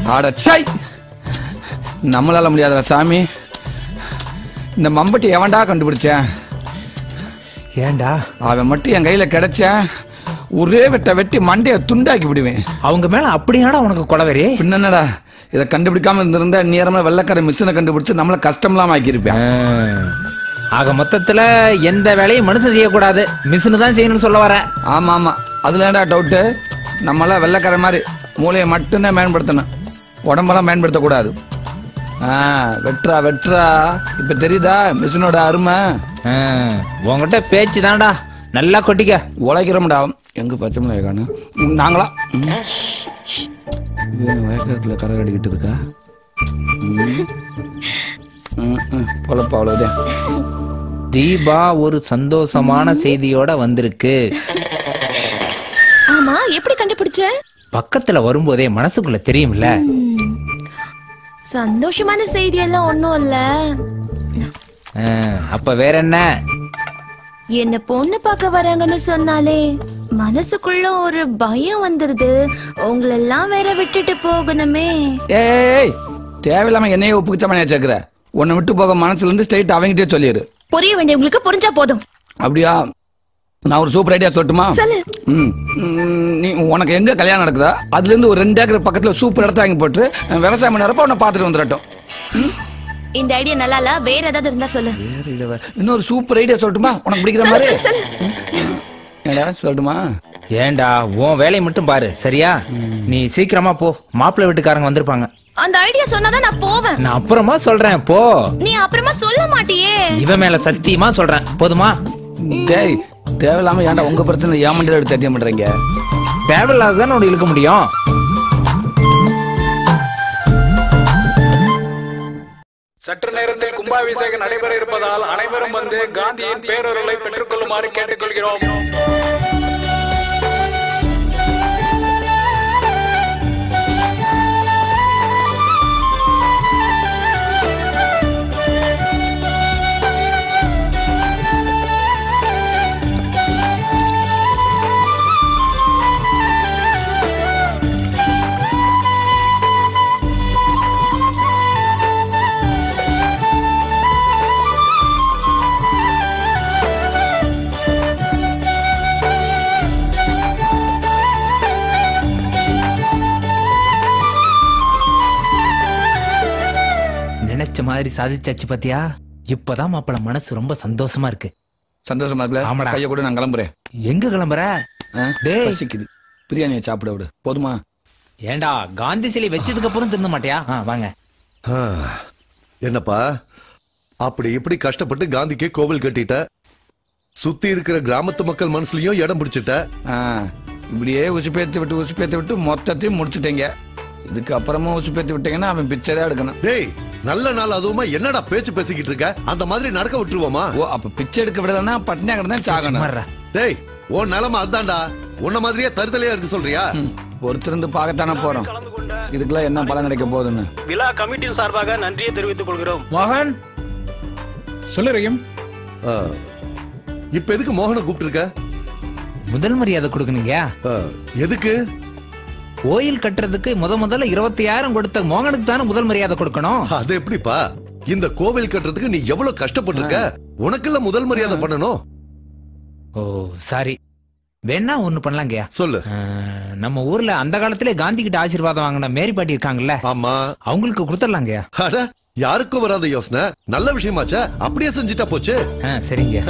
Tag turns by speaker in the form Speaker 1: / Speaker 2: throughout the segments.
Speaker 1: அடச்சை நம்மளால முடியாதா சாமி இந்த மம்பட்டி எவன்டா கண்டுபிடிச்சேன்
Speaker 2: ஏன்டா
Speaker 1: அவன் மட்டும் என் கையில கிடைச்சேன் ஒரே வெட்ட வெட்டி மண்டைய துண்டாக்கி விடுவேன்
Speaker 2: அவங்க மேல அப்படியாடா உனக்கு கொலவெறி
Speaker 1: பின்ன என்னடா இதை கண்டுபிடிக்காம இருந்திருந்தா நேரமா வெள்ளக்கார மிஷினை கண்டுபிடிச்சு நம்மள கஷ்டம்லாம் ஆக்கியிருப்பேன்
Speaker 2: ஆக மொத்தத்துல எந்த வேலையும் மனுஷன் செய்யக்கூடாது மிஷினு தான் செய்யணும்னு சொல்ல வரேன்
Speaker 1: ஆமா ஆமா அதுல என்னடா டவுட்டு நம்மளாம் வெள்ளைக்கார மாதிரி மூளையை மட்டும்தான் பயன்படுத்தணும் உடம்பெல்லாம் பயன்படுத்தக்கூடாது ஆ வெட்டுறா வெட்டுறா இப்ப தெரியுதா மிஷினோட அருமை
Speaker 2: ஆ, உன்கிட்ட பேச்சு தான்டா நல்லா கொட்டிக்க
Speaker 1: உழைக்கிறோம்டா எங்க பச்சை மிளகாய் காணும் நாங்களா ம். இவன் வயக்காட்டுல கரை கட்டிக்கிட்டு இருக்கா ம். ம், ம். பொழப்பு அவ்வளவுதான்
Speaker 2: தீபா ஒரு சந்தோஷமான செய்தியோட வந்திருக்கு
Speaker 3: ஆமா எப்படி கண்டுபிடிச்ச
Speaker 2: பக்கத்துல வரும்போதே மனசுக்குள்ள தெரியும்ல
Speaker 3: சந்தோஷமான செய்தி எல்லாம் ஒண்ணும் இல்ல
Speaker 2: ஆ, அப்ப வேற என்ன
Speaker 3: என்ன பொண்ணு பார்க்க வராங்கன்னு சொன்னாலே மனசுக்குள்ள ஒரு பயம் வந்துருது உங்களெல்லாம் வேற விட்டுட்டு போகணுமே
Speaker 1: ஏய் தேவையில்லாம என்னையே ஒப்புக்கிச்சமான சேர்க்கிற உன்னை விட்டு போக மனசுல இருந்து ஸ்ட்ரைட் அவங்கிட்டே சொல்லிடு
Speaker 3: புரிய வேண்டியவங்களுக்கு புரிஞ்சா போதும்
Speaker 1: அப்படியா நான் ஒரு சூப்பர் ஐடியா சொல்லட்டுமா
Speaker 3: சொல்லு
Speaker 1: ம் ம், நீ உனக்கு எங்க கல்யாணம் நடக்குதா அதுல இருந்து ஒரு ரெண்டு ஏக்கர் பக்கத்துல சூப்பர் இடத்த வாங்கி போட்டு விவசாயம் பண்ணறப்ப உன்னை பார்த்துட்டு வந்துடட்டும்
Speaker 3: இந்த ஐடியா நல்லா இல்ல வேற ஏதாவது இருந்தா சொல்லு
Speaker 1: வேற இல்ல இன்னொரு சூப்பர் ஐடியா சொல்லட்டுமா உனக்கு பிடிக்கிற
Speaker 3: சொல்லு
Speaker 1: மாதிரி
Speaker 3: சொல்லு சொல்லு
Speaker 1: ஏடா சொல்லட்டுமா
Speaker 2: ஏன்டா உன் வேலையை மட்டும் பாரு சரியா நீ சீக்கிரமா போ மாப்பிள்ளை வீட்டுக்காரங்க வந்திருப்பாங்க
Speaker 3: அந்த ஐடியா சொன்னாதான் நான் போவேன்
Speaker 2: நான் அப்புறமா சொல்றேன் போ
Speaker 3: நீ அப்புறமா சொல்ல மாட்டியே
Speaker 2: இவன் மேல சத்தியமா சொல்றேன் போதுமா
Speaker 1: டேய் தேவையில்லாம ஏன்டா உங்க பிரச்சனை ஏமண்டியில் எடுத்து சட்டியம் பண்றீங்க
Speaker 2: தேவையில்லாததானே உனக்கு இழுக்க முடியும்
Speaker 4: சற்று நேரத்தில் கும்பாபிஷேகம் நடைபெற இருப்பதால் அனைவரும் வந்து காந்தியின் பேரொருளை பெற்றுக்கொள்ளுமாறு கேட்டுக்கொள்கிறோம்
Speaker 2: நினைச்ச மாதிரி சாதிச்சாச்சு பாத்தியா இப்பதான் மாப்பிள்ள மனசு ரொம்ப சந்தோஷமா இருக்கு
Speaker 1: சந்தோஷமா இருக்குல்ல
Speaker 2: ஆமாடா.
Speaker 1: கைய கூட நான் கிளம்புறேன்
Speaker 2: எங்க கிளம்புற
Speaker 1: ஆ?
Speaker 2: டேய்.
Speaker 1: பசிக்குது பிரியாணியை சாப்பிட விடு போதுமா
Speaker 2: ஏன்டா காந்தி சிலை வச்சதுக்கு அப்புறம் திருந்த மாட்டியா ஆ, வாங்க
Speaker 5: ஆ, என்னப்பா அப்படி இப்படி கஷ்டப்பட்டு காந்திக்கு கோவில் கட்டிட்ட சுத்தி இருக்கிற கிராமத்து மக்கள் மனசுலயும் இடம் பிடிச்சிட்ட
Speaker 1: ஆ, இப்படியே உசுப்பேத்தி விட்டு உசுப்பேத்தி விட்டு மொத்தத்தையும் முடிச்சுட்டீங்க இதுக்கு அப்புறமா உசுப்பேத்தி விட்டீங்கன்னா அவன் பிச்சரே எடுக்கணும்
Speaker 5: டேய் நல்ல நாள் அதுவுமா என்னடா பேச்சு பேசிக்கிட்டு இருக்க அந்த மாதிரி நடக்க விட்டுருவோமா
Speaker 1: ஓ அப்ப பிச்சை எடுக்க விடலன்னா பட்டினியா கிடந்தா சாகணும்
Speaker 2: சும்மாடுறா.
Speaker 5: டேய் உன் நிலைமை அதான்டா உன்ன மாதிரியே தருதலையா இருக்கு சொல்றியா
Speaker 1: பொறுத்திருந்து பார்க்கத்தானே போறோம் இதுக்கெல்லாம் என்ன பலன் கிடைக்க போகுதுன்னு
Speaker 4: விழா கமிட்டியின் சார்பாக நன்றியை தெரிவித்துக் கொள்கிறோம்
Speaker 2: மோகன்
Speaker 4: சொல்லுறையும்
Speaker 5: ஆ, இப்ப எதுக்கு மோகனை கூப்பிட்டு இருக்க
Speaker 2: முதல் மரியாதை கொடுக்கணுங்க
Speaker 5: ஆ, எதுக்கு
Speaker 2: கோயில் கட்டுறதுக்கு முத முதல்ல இருபத்தையாயிரம் கொடுத்த மோகனுக்கு தானே முதல் மரியாதை கொடுக்கணும்
Speaker 5: அது எப்படிப்பா இந்த கோவில் கட்டுறதுக்கு நீ எவ்வளவு கஷ்டப்பட்டிருக்க உனக்குள்ள முதல் மரியாதை பண்ணணும்
Speaker 2: ஓ சாரி வேணா ஒண்ணு பண்ணலாங்கய்யா
Speaker 5: சொல்லு
Speaker 2: அஹ், நம்ம ஊர்ல அந்த காலத்திலே காந்தி கிட்ட ஆசீர்வாதம் வாங்கின மேரி பாட்டி இருக்காங்கல்ல
Speaker 5: ஆமா
Speaker 2: அவங்களுக்கு கொடுத்துடலாங்கய்யா
Speaker 5: அட யாருக்கும் வராத யோசனை நல்ல விஷயமாச்சே அப்படியே செஞ்சுட்டா போச்சு
Speaker 2: ஆ சரிங்க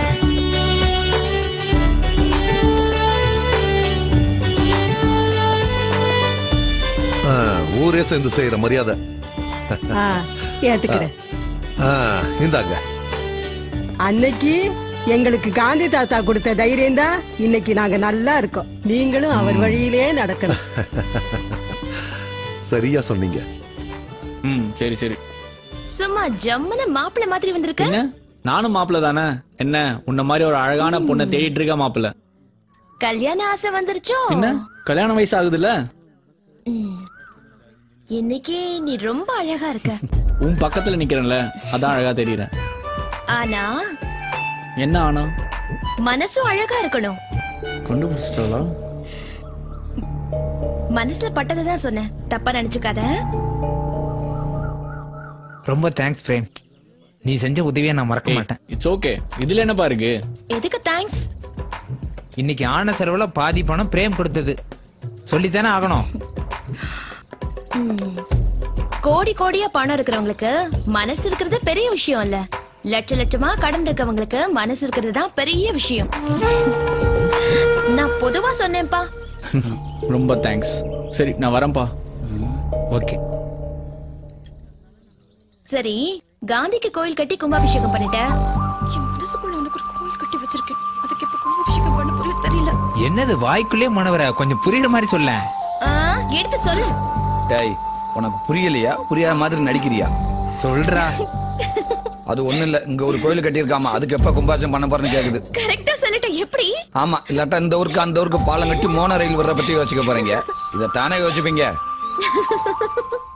Speaker 5: ஆ, ஊரே சேர்ந்து செய்யற மரியாதை
Speaker 6: ஆ, ஏத்துக்கிறேன்
Speaker 5: ஆ, இந்தாங்க
Speaker 6: அன்னைக்கு எங்களுக்கு காந்தி தாத்தா கொடுத்த தைரியம் தான் இன்னைக்கு நாங்க நல்லா இருக்கோம் நீங்களும் அவர் வழியிலே நடக்கணும்
Speaker 5: சரியா சொன்னீங்க
Speaker 4: ம் சரி சரி
Speaker 3: சும்மா ஜம்முன்னு மாப்பிள்ளை மாதிரி வந்திருக்க
Speaker 4: என்ன நானும் மாப்பிள்ள தானே என்ன உன்ன மாதிரி ஒரு அழகான பொண்ணை தேடிட்டு இருக்க மாப்பிள்ள
Speaker 3: கல்யாண ஆசை வந்துருச்சோ
Speaker 4: என்ன கல்யாண வயசு ஆகுதுல்ல
Speaker 3: ம். இன்னைக்கு நீ ரொம்ப அழகா இருக்க
Speaker 4: உன் பக்கத்துல நிக்கிறேன்ல அதான் அழகா தெரியறேன்
Speaker 3: ஆனா
Speaker 4: என்ன ஆனா
Speaker 3: மனசும் அழகா இருக்கணும்
Speaker 4: கண்டுபிடிச்சிட்டாளா
Speaker 3: மனசுல பட்டதை தான் சொன்னேன் தப்பா நினைச்சுக்காத
Speaker 2: ரொம்ப தேங்க்ஸ் பிரேம் நீ செஞ்ச உதவியை நான் மறக்க மாட்டேன்
Speaker 4: இட்ஸ் ஓகே இதுல என்னப்பா இருக்கு
Speaker 3: எதுக்கு தேங்க்ஸ்
Speaker 2: இன்னைக்கு ஆன செலவுல பாதி பணம் பிரேம் கொடுத்தது சொல்லித்தானே ஆகணும்
Speaker 3: கோடி கோடியா பணம் இருக்கிறவங்களுக்கு மனசு இருக்கிறது பெரிய விஷயம் இல்ல லட்ச லட்சமா கடன் இருக்கவங்களுக்கு மனசு இருக்கிறது தான் பெரிய விஷயம் நான் பொதுவா சொன்னேன்ப்பா
Speaker 4: ரொம்ப தேங்க்ஸ் சரி நான் வரேன்ப்பா
Speaker 2: ஓகே
Speaker 3: சரி காந்திக்கு கோயில் கட்டி கும்பாபிஷேகம் பண்ணிட்டேன் என் மனசுக்குள்ள எனக்கு ஒரு கோயில் கட்டி வச்சிருக்கேன் அதுக்கு இப்ப கும்பாபிஷேகம் பண்ண புரிய தெரியல
Speaker 2: என்னது வாய்க்குள்ளே மனவர கொஞ்சம் புரியுற மாதிரி சொல்ல
Speaker 3: ஆ, எடுத்து சொல்லு
Speaker 1: டேய் உனக்கு புரியலையா புரியாத மாதிரி நடிக்கிறியா
Speaker 2: சொல்றா
Speaker 1: அது ஒண்ணும் இல்ல இங்க ஒரு கோயில் கட்டியிருக்காமா அதுக்கு எப்ப கும்பாசம் பண்ண போறேன்னு கேக்குது
Speaker 3: கரெக்டா சொல்லிட்டேன் எப்படி
Speaker 1: ஆமா இல்லாட்டா இந்த ஊருக்கு அந்த ஊருக்கு பாலம் கட்டி மோன ரயில் வர்ற பத்தி யோசிக்க போறீங்க இதை தானே யோசிப்பீங்க